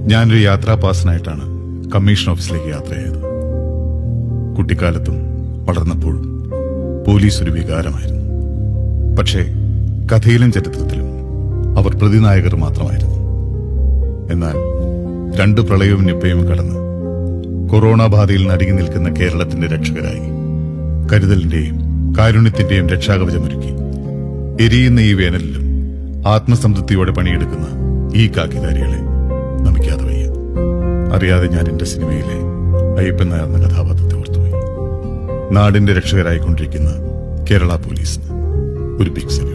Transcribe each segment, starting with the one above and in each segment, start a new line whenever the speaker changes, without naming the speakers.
ഞാനൊരു യാത്രാ പാസിനായിട്ടാണ് കമ്മീഷൻ ഓഫീസിലേക്ക് യാത്രയായത് കുട്ടിക്കാലത്തും വളർന്നപ്പോഴും പോലീസ് ഒരു വികാരമായിരുന്നു പക്ഷേ കഥയിലും ചരിത്രത്തിലും അവർ പ്രതിനായകർ മാത്രമായിരുന്നു എന്നാൽ രണ്ട് പ്രളയവും നിപ്പയും കടന്ന് കൊറോണ ബാധയിൽ നടുങ്ങി നിൽക്കുന്ന കേരളത്തിന്റെ രക്ഷകരായി കരുതലിന്റെയും കാരുണ്യത്തിന്റെയും രക്ഷാകവചമൊരുക്കി എരിയുന്ന ഈ വേനലിലും ആത്മസംതൃപ്തിയോടെ പണിയെടുക്കുന്ന ഈ കാക്കിധാരികളെ നമിക്കാതെ വയ്യ അറിയാതെ ഞാൻ എന്റെ സിനിമയിലെ അയ്യപ്പൻ നായർ എന്ന കഥാപാത്രത്തെ ഓർത്തുപോയി നാടിന്റെ രക്ഷകരായിക്കൊണ്ടിരിക്കുന്ന കേരള പോലീസിന് ഒരു ബിഗ് സല്യൂട്ട്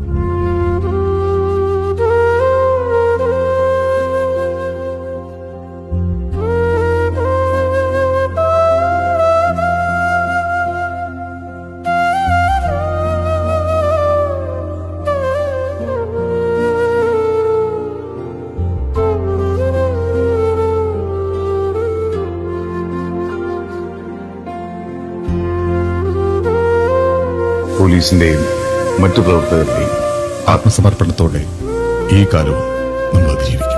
പോലീസിന്റെയും മറ്റു പ്രവർത്തകരുടെയും ആത്മസമർപ്പണത്തോടെ ഈ കാലവും നമ്മൾ അതിജീവിക്കും